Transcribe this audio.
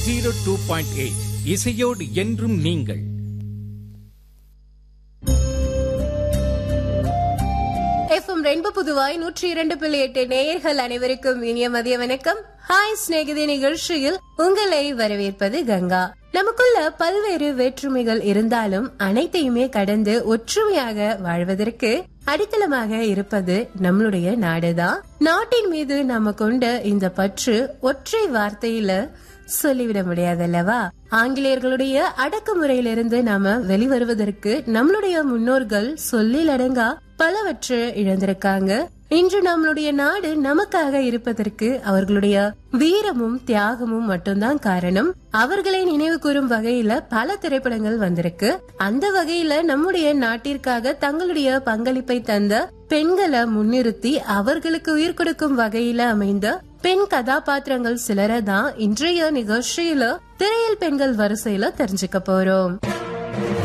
zero two point eight இசையோடு என்றும் நீங்கள் எஃப்எம் ரென்பு புதுவாய் நூற்றி இரண்டு புள்ளி எட்டு நேயர்கள் அனைவருக்கும் இனிய மதிய வணக்கம் ஹாய் சிநேகிதி நிகழ்ச்சியில் உங்களை வரவேற்பது கங்கா நமக்குள்ள பல்வேறு வேற்றுமைகள் இருந்தாலும் அனைத்தையுமே கடந்து ஒற்றுமையாக வாழ்வதற்கு அடித்தளமாக இருப்பது நம்மளுடைய நாடுதான் நாட்டின் மீது நாம கொண்ட இந்த பற்று ஒற்றை வார்த்தையில சொல்லிவிட முடியாதல்லவா ஆங்கிலேயர்களுடைய அடக்குமுறையிலிருந்து நாம வெளிவருவதற்கு நம்மளுடைய முன்னோர்கள் சொல்லிலடங்கா பலவற்றை இழந்திருக்காங்க இன்று நம்மளுடைய நாடு நமக்காக இருப்பதற்கு அவர்களுடைய வீரமும் தியாகமும் மட்டும்தான் காரணம் அவர்களை நினைவு கூறும் வகையில பல திரைப்படங்கள் வந்திருக்கு அந்த வகையில நம்முடைய நாட்டிற்காக தங்களுடைய பங்களிப்பை தந்த பெண்களை முன்னிறுத்தி அவர்களுக்கு உயிர் கொடுக்கும் வகையில அமைந்த பெண் கதாபாத்திரங்கள் சிலரை தான் இன்றைய நிகழ்ச்சியில திரையில் பெண்கள் வரிசையில தெரிஞ்சுக்க போறோம்